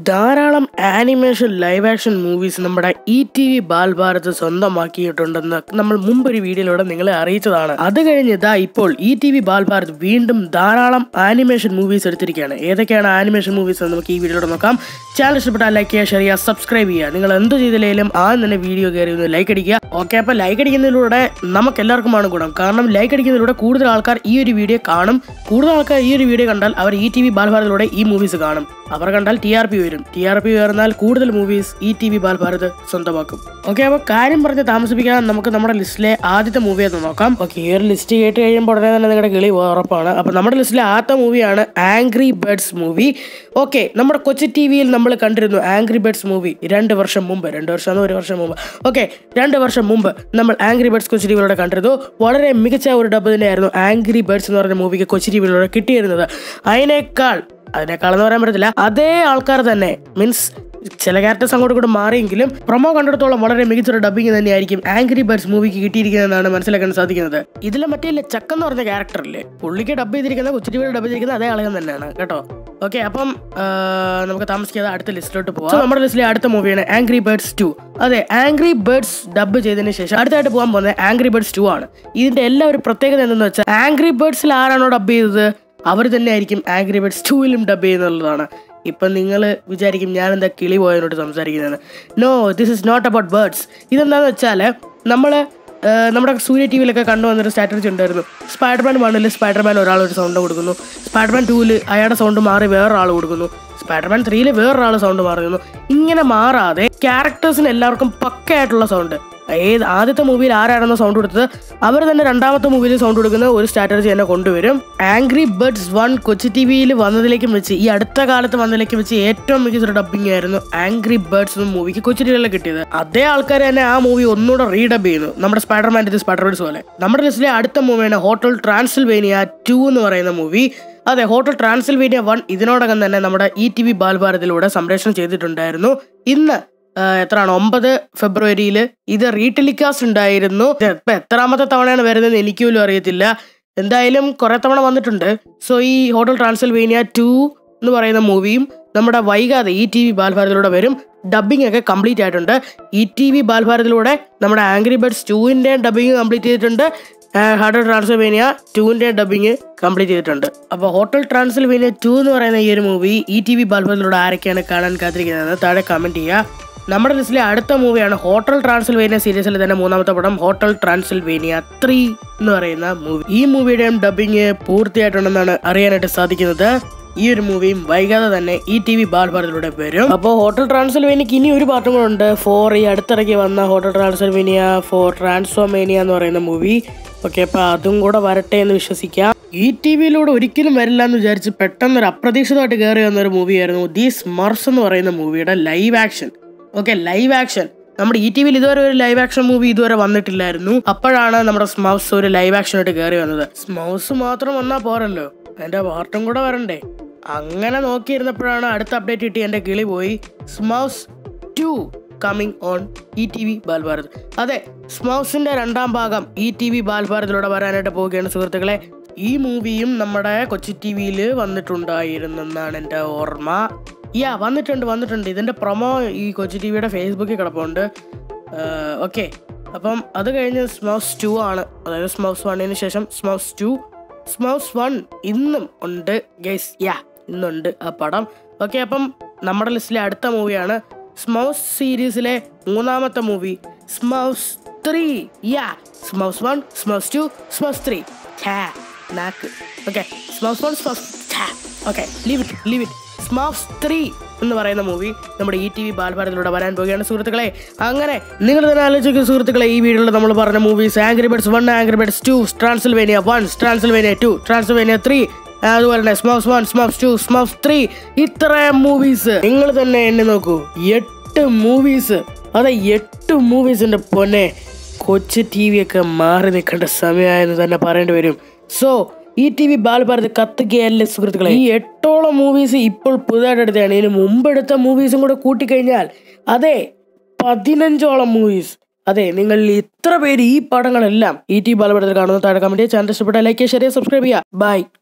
ധാരാളം animation live action movies നമ്മുടെ E T V Balbharat സ്വന്തമാക്കിയിട്ടുണ്ടെന്ന് നമ്മൾ മുമ്പൊരു വീഡിയോയിലൂടെ നിങ്ങളെ അറിയിച്ചതാണ് അത് കഴിഞ്ഞ് ഇതാ ഇപ്പോൾ ഇ ടി വി ബാൽഭാരത് വീണ്ടും ധാരാളം ആനിമേഷൻ മൂവീസ് എടുത്തിരിക്കുകയാണ് ഏതൊക്കെയാണ് ആനിമേഷൻ മൂവീസ് എന്ന് നമുക്ക് ഈ വീഡിയോയിലൂടെ നോക്കാം ചാനൽ ഇഷ്ടപ്പെട്ടാൽ ലൈക്ക് ചെയ്യുക ഷെയർ ചെയ്യുക സബ്സ്ക്രൈബ് ചെയ്യുക നിങ്ങൾ എന്ത് ചെയ്തില്ലെങ്കിലും ആദ്യം തന്നെ വീഡിയോ കയറി ഒന്ന് ലൈക്ക് അടിക്കുക ഓക്കെ അപ്പോൾ ലൈക്ക് അടിക്കുന്നതിലൂടെ നമുക്ക് എല്ലാവർക്കുമാണ് ഗുണം കാരണം ലൈക്ക് അടിക്കുന്നതിലൂടെ കൂടുതൽ ആൾക്കാർ ഈ ഒരു വീഡിയോ കാണും കൂടുതൽ ആൾക്കാർ ഈ ഒരു വീഡിയോ കണ്ടാൽ അവർ ഇ ടി വി ബാൽഭാരതിലൂടെ ഈ മൂവീസ് കാണും അവർ കണ്ടാൽ ടി ആർ പി വരും ടി ആർ പി ഉയർന്നാൽ കൂടുതൽ movies E T V Balbharat സ്വന്തമാക്കും ഓക്കെ അപ്പോൾ കാര്യം പറഞ്ഞ് താമസിപ്പിക്കാൻ നമുക്ക് നമ്മുടെ ലിസ്റ്റിലെ ആദ്യത്തെ മൂവി എന്ന് നോക്കാം ഓക്കെ ഈ ഒരു ലിസ്റ്റ് കേട്ട് കഴിയുമ്പോൾ ഉടനെ തന്നെ നിങ്ങളുടെ കിളി ഉറപ്പാണ് അപ്പോൾ നമ്മുടെ ലിസ്റ്റിലെ ആദ്യത്തെ മൂവിയാണ് ആംഗ്രി ബേർഡ്സ് മൂവി ഓക്കെ നമ്മുടെ കൊച്ചി ടി വിയിൽ നമ്മൾ കണ്ടിരുന്നു ആംഗ്രി ബേർഡ്സ് മൂവി രണ്ട് വർഷം മുമ്പ് രണ്ട് വർഷം ഒരു വർഷം മുമ്പ് ഓക്കെ രണ്ട് വർഷം മുമ്പ് നമ്മൾ ആംഗ്രി ബേർഡ്സ് കൊച്ചി ടി വിയിലൂടെ കണ്ടിരുന്നു വളരെ മികച്ച ഒരു ഡബ് തന്നെയായിരുന്നു ആംഗ്രി ബേർഡ്സ് എന്ന് പറഞ്ഞ മൂവിക്ക് കൊച്ചി ടി വിയിലൂടെ കിട്ടിയിരുന്നത് അതിനേക്കാൾ അതിനേക്കാളെന്ന് പറയാൻ പറ്റത്തില്ല അതേ ആൾക്കാർ തന്നെ മീൻസ് ചില ക്യാരക്ടേഴ്സ് അങ്ങോട്ട് കൂടെ മാറിയെങ്കിലും പ്രൊമോ കണ്ടിടത്തോളം വളരെ മികച്ചൊരു ഡബിങ് തന്നെയായിരിക്കും ആംഗ്രി ബേർഡ്സ് മൂവിക്ക് കിട്ടിയിരിക്കുന്നതെന്നാണ് മനസ്സിലാക്കാൻ സാധിക്കുന്നത് ഇതിലെ മറ്റേ ചക്ക എന്ന് പറഞ്ഞ ക്യാരക്ടറില്ലേ പുള്ളിക്ക് ഡബ് ചെയ്തിരിക്കുന്ന കൊച്ചിരിയുടെ ഡബ് ചെയ്തിരിക്കുന്ന അതേ ആളുകൾ തന്നെയാണ് കേട്ടോ ഓക്കെ അപ്പം ആ, നമുക്ക് താമസിക്കാതെ അടുത്ത ലിസ്റ്റിലോട്ട് പോകാം So, നമ്മുടെ ലിസ്റ്റിലെ അടുത്ത മൂവിയാണ് ആംഗ്രി ബേർഡ്സ് ടു അതെ ആംഗ്രി ബേർഡ്സ് ഡബ് ചെയ്തതിന് ശേഷം അടുത്തായിട്ട് പോകാൻ പോകുന്നത് ആംഗ്രി ബേർഡ്സ് ടു ആണ് ഇതിന്റെ എല്ലാ ഒരു പ്രത്യേകത എന്തെന്ന് വെച്ചാൽ ആംഗ്രി ബേർഡ്സിൽ ആരാണോ ഡബ് ചെയ്തത് അവർ തന്നെ ആയിരിക്കും ആംഗ്രി ബേർഡ്സ് ടൂവിലും ഡബ് ചെയ്യുന്നുള്ളതാണ് ഇപ്പം നിങ്ങൾ വിചാരിക്കും ഞാൻ എന്താ കിളി പോയതിനോട് സംസാരിക്കുന്നതെന്ന് no this is not about birds ഇതെന്താണെന്ന് വെച്ചാൽ നമ്മൾ നമ്മുടെ സൂര്യ ടി വിയിലൊക്കെ കണ്ടുവന്നൊരു സ്ട്രാറ്റജി ഉണ്ടായിരുന്നു സ്പൈഡർമാൻ വണ്ണിൽ സ്പൈഡർമാൻ ഒരാൾ ഒരു സൗണ്ട് കൊടുക്കുന്നു സ്പൈഡർമാൻ ടൂവിൽ അയാളുടെ സൗണ്ട് മാറി വേറൊരാൾ കൊടുക്കുന്നു സ്പൈഡർമാൻ ത്രീയിൽ വേറൊരാൾ സൗണ്ട് മാറുന്നു ഇങ്ങനെ മാറാതെ ക്യാരക്ടേഴ്സിന് എല്ലാവർക്കും പക്കയായിട്ടുള്ള സൗണ്ട് ഏത് ആദ്യത്തെ മൂവിയിൽ ആരാണെന്ന് സൗണ്ട് കൊടുത്തത് അവർ തന്നെ രണ്ടാമത്തെ മൂവിയിൽ സൗണ്ട് കൊടുക്കുന്ന ഒരു സ്ട്രാറ്റജി തന്നെ കൊണ്ടുവരും angry birds one Kochi T വിയിൽ വന്നതിലേക്കും വെച്ച് ഈ അടുത്ത കാലത്ത് വന്നതിലേക്കും വെച്ച് ഏറ്റവും മികച്ചൊരു ഡബിങ് ആയിരുന്നു ആംഗ്രി ബേർഡ്സ് എന്ന മൂവിക്ക് കൊച്ചി ടി വിയിലെ കിട്ടിയത് അതേ ആൾക്കാർ തന്നെ ആ മൂവി ഒന്നുകൂടെ റീഡബ് ചെയ്യുന്നു നമ്മുടെ സ്പൈഡർമാൻ്റെ സ്പൈഡർ ബേർഡ്സ് പോലെ നമ്മുടെ ലിസ്റ്റിലെ അടുത്ത മൂവിയാണ് ഹോട്ടൽ ട്രാൻസിൽവേനിയ ടു എന്ന് പറയുന്ന മൂവി അതെ ഹോട്ടൽ ട്രാൻസിൽവേനിയ വൺ ഇതിനോടകം തന്നെ നമ്മുടെ ഇ ടി വി ബാൽഭാരതിലൂടെ സംപ്രേഷണം ചെയ്തിട്ടുണ്ടായിരുന്നു ഇന്ന് ആ, എത്രയാണ് ഒമ്പത് ഫെബ്രുവരിയിൽ ഇത് റീടെലികാസ്റ്റ് ഉണ്ടായിരുന്നു ഇത് ഇപ്പൊ എത്രാമത്തെ തവണയാണ് വരുന്നതെന്ന് എനിക്ക് പോലും അറിയത്തില്ല എന്തായാലും കുറെ തവണ വന്നിട്ടുണ്ട് സോ ഈ ഹോട്ടൽ ട്രാൻസിൽവേനിയ ടു എന്ന് പറയുന്ന മൂവിയും നമ്മുടെ വൈകാതെ ഇ ടി വി ബാൽഭാരതിലൂടെ വരും ഡബിങ് ഒക്കെ കംപ്ലീറ്റ് ആയിട്ടുണ്ട് ഇ ടി വി ബാൽഭാരതിലൂടെ നമ്മുടെ ആംഗ്രി ബേർഡ്സ് ടൂവിൻ്റെ ഡബിങ് കംപ്ലീറ്റ് ചെയ്തിട്ടുണ്ട് ഹോട്ടൽ ട്രാൻസിൽവേനിയ ടൂവിൻ്റെ ഡബിങ് കംപ്ലീറ്റ് ചെയ്തിട്ടുണ്ട് അപ്പോൾ ഹോട്ടൽ ട്രാൻസിൽവേനിയ ടു എന്ന് പറയുന്ന ഈ ഒരു മൂവി ഇ ടി വി ബാൽഭാരതിലൂടെ ആരൊക്കെയാണ് കാണാൻ കാത്തിരിക്കുന്നത് താഴെ കമൻറ്റ് ചെയ്യുക നമ്മുടെ ലിസ്റ്റിലെ അടുത്ത മൂവിയാണ് ഹോട്ടൽ ട്രാൻസിൽവേനിയ സീരീസിലെ തന്നെ മൂന്നാമത്തെ പടം ഹോട്ടൽ ട്രാൻസിൽവേനിയ ത്രീ എന്ന് പറയുന്ന മൂവി ഈ മൂവിയുടെയും ഡബിങ് പൂർത്തിയായിട്ടുണ്ടെന്നാണ് അറിയാനായിട്ട് സാധിക്കുന്നത് ഈ ഒരു മൂവിയും വൈകാതെ തന്നെ ഈ ടി വി ബാൽഭാരതിലൂടെ വരും അപ്പോൾ ഹോട്ടൽ ട്രാൻസിൽവേനിയക്ക് ഇനി ഒരു പാട്ടും കൂടെ ഉണ്ട് ഫോർ ഈ അടുത്തിടയ്ക്ക് വന്ന ഹോട്ടൽ ട്രാൻസിൽവേനിയ ഫോർ ട്രാൻസ്ഫോമേനിയ എന്ന് പറയുന്ന മൂവി ഓക്കെ അപ്പോൾ അതും കൂടെ വരട്ടെ എന്ന് വിശ്വസിക്കാം ഈ ടി വിയിലൂടെ ഒരിക്കലും വരില്ല എന്ന് വിചാരിച്ച് പെട്ടെന്ന് ഒരു അപ്രതീക്ഷിതമായിട്ട് കയറി വന്ന ഒരു മൂവിയായിരുന്നു ദി സ്മർസ് എന്ന് പറയുന്ന മൂവിയുടെ live action okay live action നമ്മുടെ ഇ ടി വിയിൽ ഇതുവരെ ഒരു ലൈവ് ആക്ഷൻ മൂവി ഇതുവരെ വന്നിട്ടില്ലായിരുന്നു അപ്പോഴാണ് നമ്മുടെ സ്മൗസ് ഒരു ലൈവ് ആക്ഷൻ ആയിട്ട് കയറി വന്നത് സ്മൗസ് മാത്രം വന്നാൽ പോരല്ലോ അതിന്റെ പാർട്ടും കൂടെ വരണ്ടേ അങ്ങനെ നോക്കിയിരുന്നപ്പോഴാണ് അടുത്ത അപ്ഡേറ്റ് കിട്ടി എൻ്റെ കിളി പോയി Smurfs two coming on E T V Balbharat അതെ സ്മൗസിന്റെ രണ്ടാം ഭാഗം ഇ ടി വി ബാൽഭാരതിലൂടെ വരാനായിട്ട് പോവുകയാണ് സുഹൃത്തുക്കളെ ഈ മൂവിയും നമ്മുടെ കൊച്ചി ടി വിയിൽ വന്നിട്ടുണ്ടായിരുന്നെന്നാണ് എൻ്റെ ഓർമ്മ യാ വന്നിട്ടുണ്ട് വന്നിട്ടുണ്ട് ഇതിൻ്റെ പ്രൊമോ ഈ കൊച്ചി ടി വിയുടെ ഫേസ്ബുക്കിൽ കിടപ്പുണ്ട് ഓക്കെ അപ്പം അത് കഴിഞ്ഞ് സ്മൗസ് ടു ആണ് അതായത് സ്മൗസ് വണ്ണിന് ശേഷം സ്മൗസ് ടു സ്മൗസ് വൺ ഇന്നും ഉണ്ട് ഗൈസ് യാ ഇന്നുണ്ട് ആ പടം ഓക്കെ അപ്പം നമ്മുടെ ലിസ്റ്റിലെ അടുത്ത മൂവിയാണ് സ്മൗസ് സീരീസിലെ മൂന്നാമത്തെ movie Smurfs three yeah Smurfs one Smurfs two Smurfs three നാക്ക് okay Smurfs one Smurfs okay leave it leave it Smurfs three എന്ന് പറയുന്ന മൂവി നമ്മുടെ ഇ ടി വി ബാൽഭാരതിലൂടെ വരാൻ പോവുകയാണ് സുഹൃത്തുക്കളെ അങ്ങനെ നിങ്ങൾ തന്നെ ആലോചിക്കുന്ന സുഹൃത്തുക്കളെ ഈ വീഡിയോയിൽ നമ്മൾ പറഞ്ഞ movies angry birds one angry birds two Transylvania one Transylvania two Transylvania three അതുപോലെ തന്നെ Smurfs one Smurfs two Smurfs three ഇത്രയും മൂവീസ് നിങ്ങൾ തന്നെ എന്നെ നോക്കൂ എട്ട് മൂവീസ് അതെ എട്ട് മൂവീസിന്റെ പൊന്നെ കൊച്ചു ടി വി ഒക്കെ മാറി നിൽക്കേണ്ട സമയമായെന്ന് തന്നെ പറയേണ്ടി വരും സോ ഈ ടി വി ബാൽഭാരത് കത്തുകയല്ലേ സുഹൃത്തുക്കളെ ഈ എട്ടോളം മൂവീസ് ഇപ്പോൾ പുതുതായിട്ട് എടുത്തതാണ് ഇതിന് മുമ്പ് എടുത്ത മൂവീസും കൂടെ കൂട്ടിക്കഴിഞ്ഞാൽ അതെ പതിനഞ്ചോളം മൂവീസ് അതെ നിങ്ങൾ ഇത്ര പേര് ഈ പടങ്ങളെല്ലാം ഈ ടി ബാലപടത്തിൽ കാണുന്ന താഴെ കമന്റ് ചാനൽ ഇഷ്ടപ്പെട്ട ലൈക്ക് ഷെയർ സബ്സ്ക്രൈബ് ചെയ്യുക ബൈ